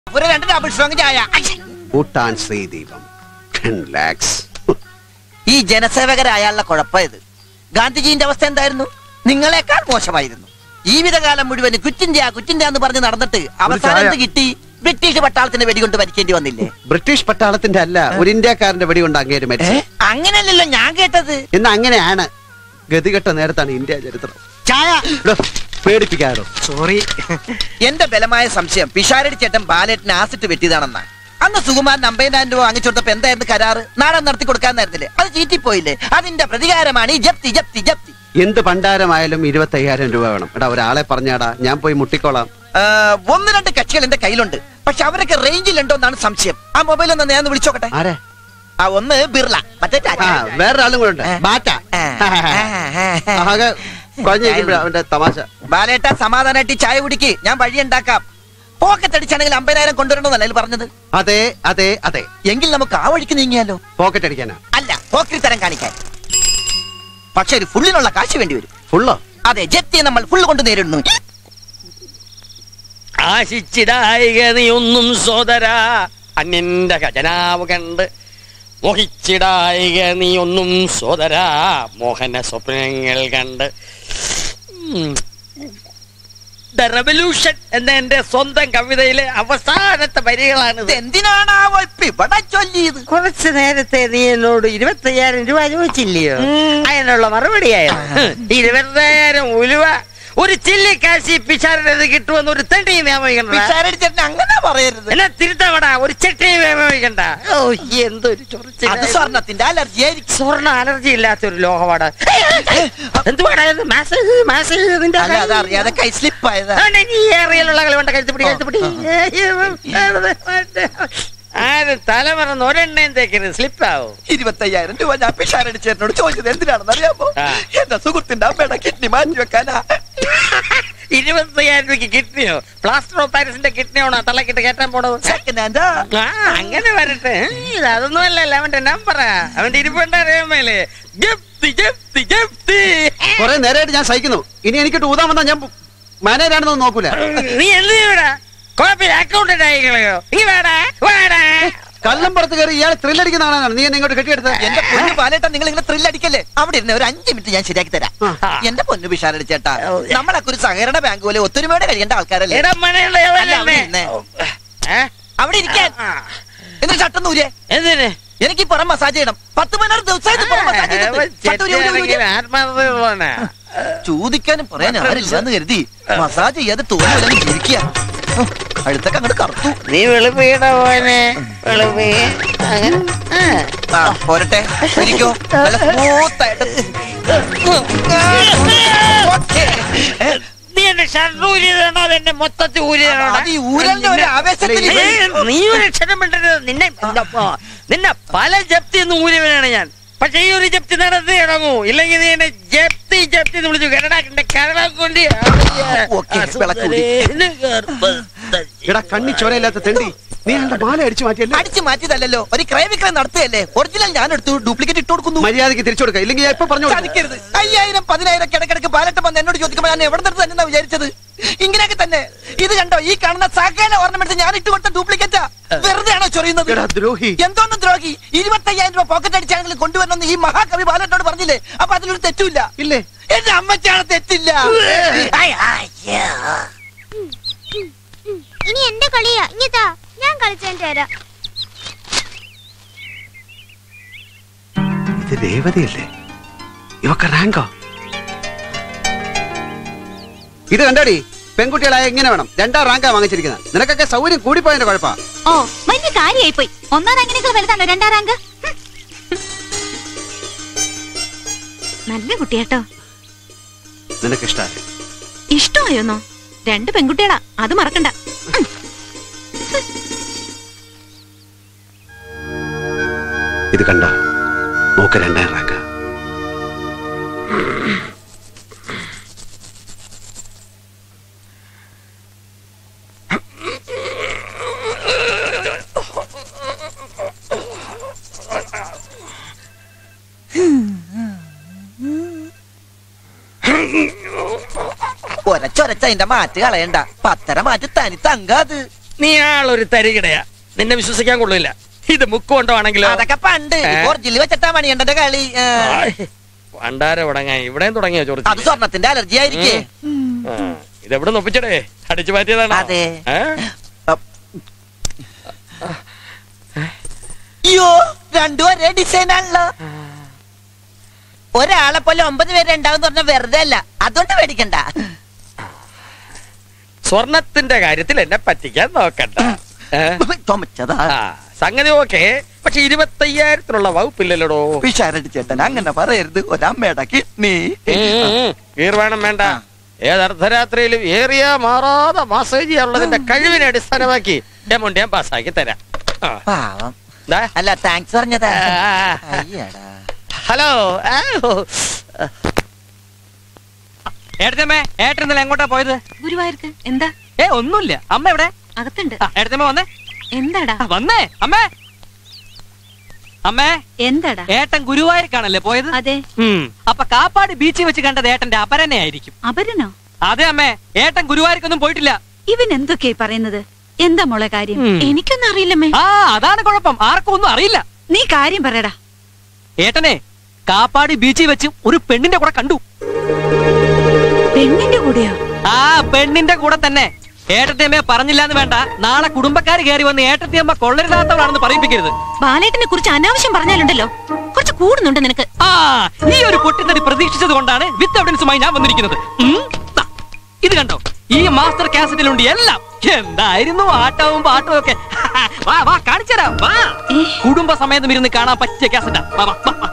ഒരു രണ്ട് double strong ചായ അയ്യ. ഭൂട്ടാൻ ശ്രീദീപം ടെൻ ലാക്സ് ഈ ജനസേവകരായാലുള്ള കുഴപ്പം ഇത് ഗാന്ധിജീന്റെ അവസ്ഥ എന്തായിരുന്നു നിങ്ങളെക്കാൾ മോശമായിരുന്നു ജീവിതകാലം മുഴുവൻ കുറ്റിന്ത്യ കുറ്റിന്ത്യ എന്ന് പറഞ്ഞ് നടന്നിട്ട് അവസാനം ചായ. എന്ത് കിട്ടി ബ്രിട്ടീഷ് പട്ടാളത്തിന് വെടികൊണ്ട് മരിക്കേണ്ടി വന്നില്ലേ ബ്രിട്ടീഷ് പട്ടാളത്തിന്റെ അല്ല ഒരു ഇന്ത്യക്കാരന്റെ വെടികൊണ്ട് അങ്ങേര് മരിച്ചു അങ്ങനെയല്ലല്ലോ ഞാൻ കേട്ടത് എന്ന് അങ്ങനെയാണ് ഗതികെട്ട നേരത്താണ് ഇന്ത്യ ചരിത്രം ചായ എടോ, പേടിപ്പിക്കാറോ സോറി എന്റെ ബലമായ സംശയം പിഷാരടി ചേട്ടൻ ബാലേട്ടിന് ആസിട്ട് വെട്ടിയതാണെന്നാ അന്ന് സുകുമാരൻ അമ്പതിനായിരം രൂപ വാങ്ങിച്ചു കൊടുത്തപ്പോ എന്തായിരുന്നു കരാറ് നാടൻ നടത്തി കൊടുക്കാന്നായിരുന്നില്ലേ അത് ചീറ്റിപ്പോയില്ലേ അതിന്റെ പ്രതികാരമാണ് ഈ ജപ്തി ജപ്തി ജപ്തി എന്ത് പണ്ടാരമായാലും ഇരുപത്തി അയ്യായിരം രൂപ വേണം എടാ ഒരാളെ പറഞ്ഞാടാ ഞാൻ പോയി മുട്ടിക്കോളാം ആ, ഒന്ന് രണ്ട് കക്ഷികൾ എന്റെ കയ്യിലുണ്ട് പക്ഷെ അവരൊക്കെ റേഞ്ചിലുണ്ടോ എന്നാണ് സംശയം ആ മൊബൈൽ ഒന്ന് ഞാൻ ഒന്ന് വിളിച്ചോക്കട്ടെ ആരെ ആ ഒന്ന് ബിർള മറ്റേ ടാറ്റ. ആ വേറൊരാളും കൂടെ ഉണ്ട് ഏ. ബാറ്റ ആ, ആകെ കുഴഞ്ഞിരിക്കുമ്പോഴാ അവന്റെ തമാശ ബാലേട്ട സമാധാനമായിട്ട് ഈ ചായ കുടിക്ക് ഞാൻ വഴി ഉണ്ടാക്കാം പോക്കറ്റ് അടിച്ചാണെങ്കിൽ അമ്പതിനായിരം കൊണ്ടുവരണമെന്നല്ല അതിൽ പറഞ്ഞത് അതെ അതെ അതെ എങ്കിൽ നമുക്ക് ആ വഴിക്ക് നീങ്ങിയാലോ പോക്കറ്റ് അടിക്കാനാ അല്ല പോക്കരി തരം കാണിക്കാൻ പക്ഷെ ഒരു ഫുള്ളിനുള്ള കാശ് വേണ്ടി വരും ഫുള്ളോ അതെ ജപ്തിയെ നമ്മൾ ഫുള്ള് കൊണ്ട് നേരിടുന്നു ആശിച്ചിടായിക നീ ഒന്നും സോദരാ അന്യന്റെ ഖജനാവ് കണ്ട് മോഹിച്ചിടായിക നീ ഒന്നും സോദരാ മോഹന സ്വപ്നങ്ങൾ കണ്ട് ദ റെവല്യൂഷൻ എന്ന എന്റെ സ്വന്തം കവിതയിലെ അവസാനത്തെ വരികളാണിത് എന്തിനാണ് ആ വൈപ്പ് ഇവിടെ ചൊല്ലിയത് കുറച്ചു നേരത്തെ നീ എന്നോട് ഇരുപത്തയ്യായിരം രൂപ ചോദിച്ചില്ലയോ അതിനുള്ള മറുപടിയായിരുന്നു ഇരുപത്തയ്യായിരം ഉലുവ ഒരു ചില്ലിക്കാശി പിശാരത് കിട്ടുമെന്ന് ഒരു തെണ്ടി നിയമവിക്കണ്ട പിഷാരടി ചേട്ടൻ അങ്ങനെ പറയരുത് എന്നാ തിരുത്തവടാ ഒരു ചട്ടി നിയമവിക്കണ്ട ഓ എന്തൊരു അത് ചൊറിച്ചിൽ സ്വർണത്തിന്റെ അലർജി ആയിരിക്കും സ്വർണ്ണ അലർജി ഇല്ലാത്ത ഒരു ലോകപാടാ എന്തുവാടാ ഇത് മാസേജ് മാസേജ് നിന്റെ അല്ല അത് അറിയാതെ കൈ സ്ലിപ്പ് ആയതാ അതുകൊണ്ട് നീ ഈ ഏറിയലുള്ള കളി കൊണ്ട് കഴുത്തുപിടി കഴുത്തുപിടി ആരും തലമറന്ന് ഒരെണ്ണയും തേക്കരുത് സ്ലിപ്പാവും ഇരുപത്തയ്യായിരം രൂപ ഞാൻ പിഷാരടി ചേട്ടനോട് ചോദിച്ചത് എന്തിനാണെന്ന് അറിയാമോ ആ. എന്റെ സുഹൃത്തിന്റെ അമ്മയുടെ കിഡ്നി മാറ്റി വെക്കാനാ ഇരുപത്തയ്യായിരം രൂപയ്ക്ക് കിഡ്നിയോ പ്ലാസ്റ്റർ ഓഫ് പാരീസിന്റെ കിഡ്നിയാണോ തലക്കിട്ട് കയറ്റാൻ പോണത് സെക്കൻഡ് ഹാൻഡാ ആ അങ്ങനെ വരട്ടെ ഇത് അതൊന്നും അല്ലല്ലോ അവന്റെ നമ്പറാ അവന്റെ ഇരിപ്പുണ്ട് അറിയാൻ മേലെ ജപ്തി ജപ്തി ജപ്തി കുറെ നേരമായിട്ട് ഞാൻ സഹിക്കുന്നു ഇനി എനിക്കിട്ട് ഊതാൻ വന്നാ ഞാൻ മാനേജാണെന്ന് നോക്കൂല നീ എന്ത് ചെയ്യൂടാ കോപ്പിൽ അക്കൗണ്ടന്റ് ആയിക്കളയോ നീ വേടാ വേടാ കള്ളം പുറത്ത് കയറി ഇയാൾ ത്രില്ലടിക്കുന്ന ആളാണ് നീ എന്നെ ഇങ്ങോട്ട് കെട്ടിയെടുത്ത് എന്റെ പൊന്നു പാലേട്ടാ നിങ്ങൾ ഇങ്ങനെ ത്രില്ല് അടിക്കല്ലേ അവിടെ ഇരുന്ന് ഒരു അഞ്ച് മിനിറ്റ് ഞാൻ ശരിയാക്കി തരാം ആ. എന്റെ പൊന്നു പിഷാരടി ചേട്ടാ നമ്മളൊക്കെ ഒരു സഹകരണ ബാങ്ക് പോലെ ഒത്തൊരുമയോടെ കഴിയേണ്ട ആൾക്കാരല്ലേ ഇടം മണയുള്ള അല്ല, അവിടെ ഇരുന്നേ. അവിടെ ഇരിക്കാൻ എന്നിട്ട് ഷട്ടം നൂരെ എന്തിന് എനിക്ക് ഈ പുറം മസാജ് ചെയ്യണം പത്ത് പതിനാറ് ദിവസമായിട്ട് പുറം മസാജ് ചെയ്തിട്ട്. ഷർട്ട് ഊരി, ഊരി, ഊരി. ആത്മാർത്ഥ ചോദിക്കാനും പറയാൻ ആരില്ലെന്ന് കരുതി മസാജ് ചെയ്യാതെ തോന്നുന്നു ജീവിക്കുക അടുത്തൊക്കെ അങ്ങോട്ട് കറുത്തു നീ വെളുപ്പീട പോനെ വെളുപ്പീ അങ്ങനെ ആ. ആ പോരട്ടെ ഇരിക്കോ നല്ല സ്മൂത്ത് ആയിട്ട് ഓക്കേ. നീ എന്റെ ഷർട്ട് ഊരിയതാണോ അതെന്റെ മൊത്തത്തിൽ ഊരിയതാണോ അത് ഈ ഊരലിന്റെ ഒരു ആവേശത്തിൽ ഏയ്, നീ ഒരു അക്ഷരം മിണ്ടരുത് നിന്നെ നിന്നെ പല ജപ്തി എന്ന് ഊരിയവനാണ് ഞാൻ പക്ഷെ ഈ ഒരു ജപ്തി നടത്തി ഇറങ്ങൂ ഇല്ലെങ്കിൽ നീ എന്നെ ജപ്തി ജപ്തി എന്ന് വിളിച്ചു കരടാക്കിന്റെ കരടാ കൊണ്ട് ഓക്കേ, വിളക്കൂടി. എടാ കണ്ണി ചോരയില്ലാത്ത തെണ്ടി നീ എന്റെ മാല അടിച്ചു മാറ്റിയല്ലേ അടിച്ചു മാറ്റിയതല്ലോ ഒരു ക്രയവിക്രയം നടത്തുകയല്ലേ ഒറിജിനൽ ഞാൻ എടുത്തു ഡ്യൂപ്ലിക്കേറ്റ് ഇട്ട് കൊടുക്കുന്നു മര്യാദക്ക് തിരിച്ചു കൊടുക്ക ഇല്ലെങ്കിൽ ഞാൻ ഇപ്പൊ പറഞ്ഞു കൊടുക്കാം. സാധിക്കരുത് അയ്യായിരം പതിനായിരം കിടക്കിടക്ക് പാലട്ടം വന്ന് എന്നോട് ചോദിക്കുമ്പോൾ ഞാൻ എവിടെ നിന്ന് തന്നെ വിചാരിച്ചത് ഇങ്ങനെയൊക്കെ തന്നെ ഇത് കണ്ടോ ഈ കാണുന്ന സകല ഓർണമെന്റ്സ് ഞാൻ ഇട്ട് കൊടുത്ത ഡ്യൂപ്ലിക്കേറ്റാ വെറുതെ ആണോ ചൊറിയുന്നത് എടാ ദ്രോഹി എന്തോന്ന് ദ്രോഹി ഇരുപത്തയ്യായിരം രൂപ പോക്കറ്റ് അടിച്ചാണെങ്കിൽ കൊണ്ടുവരണമെന്ന് ഈ മഹാകവി ബാലനോട് പറഞ്ഞില്ലേ അപ്പൊ അതിലൊരു തെറ്റുമില്ല ഇല്ലേ എന്റെ അമ്മച്ചാണ് തെറ്റില്ല ഐ, അയ്യോ. ഇനി എന്റെ കളിയാ ഇങ്ങത്താ ഞാൻ കളിച്ചതിന്റെ തരാം ഇത് രേവതിയല്ലേ ഇവക്ക് റാങ്കോ ഇത് കണ്ടോടി പെൺകുട്ടികളായ ഇങ്ങനെ വേണം രണ്ടാം റാങ്കാ വാങ്ങിച്ചിരിക്കുന്നത് നിനക്കൊക്കെ സൗകര്യം കൂടിപ്പോയതിന്റെ കുഴപ്പാ ഓ വലിയ കാര്യമായി പോയി ഒന്നാം റാങ്കിനേക്കാൾ വലുതാണോ രണ്ടാം റാങ്ക് ഹും. നല്ല കുട്ടിയാട്ടോ നിനക്ക് ഇഷ്ടമായി ഇഷ്ടമായോന്നോ രണ്ട് പെൺകുട്ടികളാ അത് മറക്കണ്ട ഉം. ഇത് കണ്ടോ നോക്ക് രണ്ടാം റാങ്ക ഒരച്ചൊരച്ച അതിന്റെ മാറ്റ് കളയണ്ട പത്തര മാറ്റ് തനി തങ്കാത് നീ ആളൊരു തരികിടയാ നിന്നെ വിശ്വസിക്കാൻ കൊള്ളില്ല ഇത് മുക്ക് കൊണ്ടുവാണെങ്കിലോ അതൊക്കെ പണ്ട് ഏ? ഒറിജിനൽ വെച്ചിട്ടാ മണിയണ്ടന്റെ കളി ഏ. പണ്ടാര തുടങ്ങാൻ ഇവിടെയും തുടങ്ങിയോ അത് ചോദിച്ചു സ്വർണത്തിന്റെ അലർജി ആയിരിക്കേ ഇതെവിടെ ഒപ്പിച്ചടേ അടിച്ചു മാറ്റിയതാണോ അതെ. ഏ? അയ്യോ രണ്ടും ഒരേ ഡിസൈൻ ആണല്ലോ ഒരാളെ പോലെ ഒമ്പത് പേര് ഉണ്ടാവും പറഞ്ഞ വെറുതെ അല്ല അതുകൊണ്ട് പേടിക്കണ്ട സ്വർണത്തിന്റെ കാര്യത്തിൽ എന്നെ പറ്റിക്കാൻ നോക്കണ്ട ഏ? ചുമച്ചതാ ആ, സംഗതി ഓക്കെ പക്ഷെ ഇരുപത്തയ്യായിരത്തിനുള്ള വകുപ്പില്ലല്ലോടോ പിഷാരടി ചേട്ടൻ അങ്ങനെ പറയരുത് ഒരമ്മയുടെ കിഡ്നി വേണം വേണ്ട ഏത് അർദ്ധരാത്രിയിലും ഏറിയ മാറാതെ മാസേജ് ചെയ്യാനുള്ളതിന്റെ കഴിവിനെ അടിസ്ഥാനമാക്കി എമൗണ്ട് ഞാൻ പാസ്സാക്കി തരാം ആ. പാവം ദാ. അല്ല താങ്ക്സ് പറഞ്ഞതാ ആ. അയ്യടാ ഹലോ ആ, ഓ. ഏട്ടത്തമ്മേ ഏട്ടൻ ഇന്നലെ എങ്ങോട്ടാ പോയത് ഗുരുവായൂർക്ക് എന്താ ഏ ഒന്നുമില്ല അമ്മ എവിടെ അകത്തുണ്ട് ആ, ഏട്ടത്തമ്മ വന്നേ എന്താടാ ആ, വന്നേ അമ്മേ അമ്മേ എന്താടാ ഏട്ടൻ ഗുരുവായൂർക്കാണല്ലേ പോയത് അതെ ഉം. അപ്പൊ കാപ്പാട് ബീച്ചിൽ വെച്ച് കണ്ടത് ഏട്ടന്റെ അപരനെ ആയിരിക്കും അപരനോ അതെ അമ്മേ ഏട്ടൻ ഗുരുവായൂർക്കൊന്നും പോയിട്ടില്ല ഇവൻ എന്തൊക്കെയാ പറയുന്നത് എന്താ മോളെ കാര്യം ഉം. എനിക്കൊന്നും അറിയില്ലമ്മേ ആ അതാണ് കുഴപ്പം ആർക്കും ഒന്നും അറിയില്ല നീ കാര്യം പറയടാ ഏട്ടനെ കാപ്പാട് ബീച്ചിൽ വെച്ച് ഒരു പെണ്ണിന്റെ കൂടെ കണ്ടു പെണ്ണിന്റെ കൂടെയോ ആ പെണ്ണിന്റെ കൂടെ തന്നെ ഏട്ടത്തിയമ്മ പറഞ്ഞില്ല എന്ന് വേണ്ട നാളെ കുടുംബക്കാര് കയറി വന്ന് ഏട്ടത്തിയമ്മ കൊള്ളരുതാത്തവളാണെന്ന് പറയിപ്പിക്കരുത് ബാലേട്ടനെ കുറിച്ച് അനാവശ്യം പറഞ്ഞാലുണ്ടല്ലോ കുറച്ച് കൂടുന്നുണ്ട് നിനക്ക് ആ ഈ ഒരു പൊട്ടിത്തെറി പ്രതീക്ഷിച്ചത് കൊണ്ടാണ് വിത്ത് എവിഡൻസുമായി ഞാൻ വന്നിരിക്കുന്നത് ഉം, ദാ, ഇത് കണ്ടോ ഈ മാസ്റ്റർ കാസറ്റിലുണ്ട് എല്ലാം എന്തായിരുന്നു ആട്ടവും പാട്ടവും ഒക്കെ വാ വാ കാണിച്ചുതരാം വാ ഏ? കുടുംബ സമേതം ഇരുന്ന് കാണാൻ പറ്റിയ കാസറ്റാ വാ വാ വാ, വാ.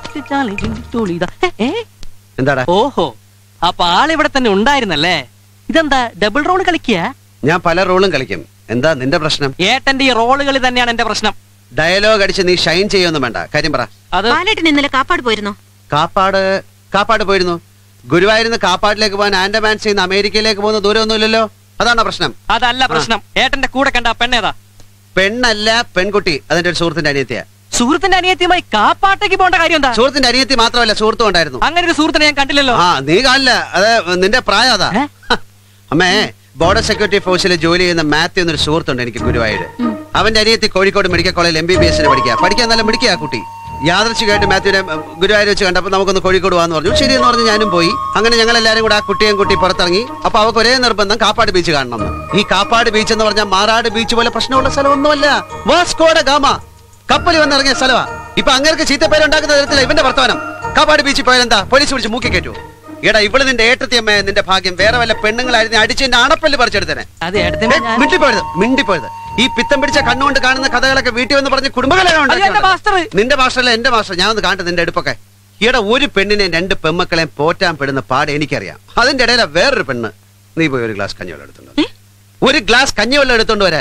ഏ, ഏ, എന്താടാ ഓഹോ അപ്പൊ ആളിവിടെ തന്നെ ഉണ്ടായിരുന്നല്ലേ ഇതെന്താ ഡബിൾ റോൾ കളിക്കുക ഞാൻ പല റോളും കളിക്കും എന്താ നിന്റെ പ്രശ്നം ഏട്ടന്റെ ഈ റോളുകൾ തന്നെയാണ് എന്റെ പ്രശ്നം ഡയലോഗ് അടിച്ച് നീ ഷൈൻ ചെയ്യൊന്നും വേണ്ട കാര്യം പറ അത് ബാലേട്ടൻ ഇന്നലെ കാപ്പാട് പോയിരുന്നോ കാപ്പാട് കാപ്പാട് പോയിരുന്നു ഗുരുവായൂരിന്ന് കാപ്പാടിലേക്ക് പോകാൻ ആൻഡമാൻസിൽ നിന്ന് അമേരിക്കയിലേക്ക് പോകുന്ന ദൂരമൊന്നുമില്ലല്ലോ അതാണോ പ്രശ്നം അതല്ല പ്രശ്നം ഏട്ടന്റെ കൂടെ കണ്ട ആ പെണ്ണേതാ പെണ്ണല്ല പെൺകുട്ടി അതിന്റെ ഒരു സുഹൃത്തിന്റെ അനിയത്തിയ സുഹൃത്തിന്റെ അനിയത്തിയുമായി കാപ്പാട്ടേക്ക് പോകേണ്ട കാര്യം എന്താ സുഹൃത്തിന്റെ അനിയത്തി മാത്രമല്ല സുഹൃത്തും ഉണ്ടായിരുന്നു അങ്ങനെ ഒരു സുഹൃത്തിനെ ഞാൻ കണ്ടില്ലല്ലോ ആ നീ കാണില്ല അത് നിന്റെ പ്രായം അതാ ഏ? അമ്മേ ബോർഡർ സെക്യൂരിറ്റി ഫോഴ്സിൽ ജോലി ചെയ്യുന്ന മാത്യു എന്നൊരു സുഹൃത്തുണ്ട് എനിക്ക് ഗുരുവായൂര് അവന്റെ അനിയത്തി കോഴിക്കോട് മെഡിക്കൽ കോളേജിൽ എം ബി ബി എസിന് പഠിക്കുക പഠിക്കാൻ നല്ല മിടിക്കുക ആ കുട്ടി യാദൃശികമായിട്ട് മാത്യുവിനെ ഉം, ഗുരുവായൂർ വെച്ച് കണ്ടപ്പോൾ നമുക്കൊന്ന് കോഴിക്കോട് പോകാന്ന് പറഞ്ഞു ശരി എന്ന് പറഞ്ഞ് ഞാനും പോയി അങ്ങനെ ഞങ്ങൾ എല്ലാവരും കൂടെ ആ കുട്ടിയും കുട്ടി പുറത്തിറങ്ങി അപ്പൊ അവർക്ക് ഒരേ നിർബന്ധം കാപ്പാട് ബീച്ച് കാണണം എന്ന്. ഈ കാപ്പാട് ബീച്ച് എന്ന് പറഞ്ഞാൽ മാറാട് ബീച്ച് പോലെ പ്രശ്നമുള്ള സ്ഥലമൊന്നുമല്ല വാസ്കോഡ ഗാമ കപ്പൽ വന്നിറങ്ങിയ സ്ഥലമാ ഇപ്പൊ അങ്ങേർക്ക് ചീത്തപ്പേരുണ്ടാക്കുന്ന തരത്തില ഇവന്റെ വർത്തമാനം കാപ്പാട് ബീച്ചിൽ പോയാൽ എന്താ പോലീസ് പിടിച്ച് മൂക്കി കയറ്റു എടാ ഇവള് നിന്റെ ഏട്ടത്തിയമ്മ നിന്റെ ഭാഗ്യം വേറെ വല്ല പെണ്ണുങ്ങളായിരുന്നു അടിച്ച് എന്റെ അണപ്പല്ല് പറിച്ചെടുത്തേനെ അത് ഏട്ടത്തിന്റെ ഏ, മിണ്ടിപ്പോയത് മിണ്ടിപ്പോയത് ഈ പിത്തം പിടിച്ച കണ്ണുകൊണ്ട് കാണുന്ന കഥകളൊക്കെ വീട്ടിൽ വന്ന് പറഞ്ഞ് കുടുംബകലകം അത് എന്റെ മാസ്റ്റർ നിന്റെ മാസ്റ്ററല്ല എന്റെ മാസ്റ്റർ ഞാൻ ഒന്ന് കാണട്ടെ നിന്റെ അടുപ്പൊക്കെ ഈടെ ഒരു പെണ്ണിനെ രണ്ട് പെമ്മക്കളെയും പോറ്റാൻ പെടുന്ന പാട് എനിക്കറിയാം അതിന്റെ ഇടയില വേറൊരു പെണ്ണ് നീ പോയി ഒരു ഗ്ലാസ് കഞ്ഞിവെള്ളം എടുത്തോണ്ട് വാ. ഒരു ഗ്ലാസ് കഞ്ഞിവെള്ളം എടുത്തോണ്ട് വരാൻ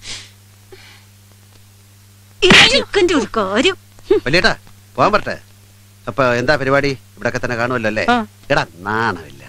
ഈ ചിക്കന്റെ ഒരു കാര്യം വലിയേട്ടാ പോകാൻ പറ്റേ അപ്പൊ എന്താ പരിപാടി ഇവിടൊക്കെ തന്നെ കാണുമല്ലോ അല്ലേ ആ. എടാ നാണമില്ല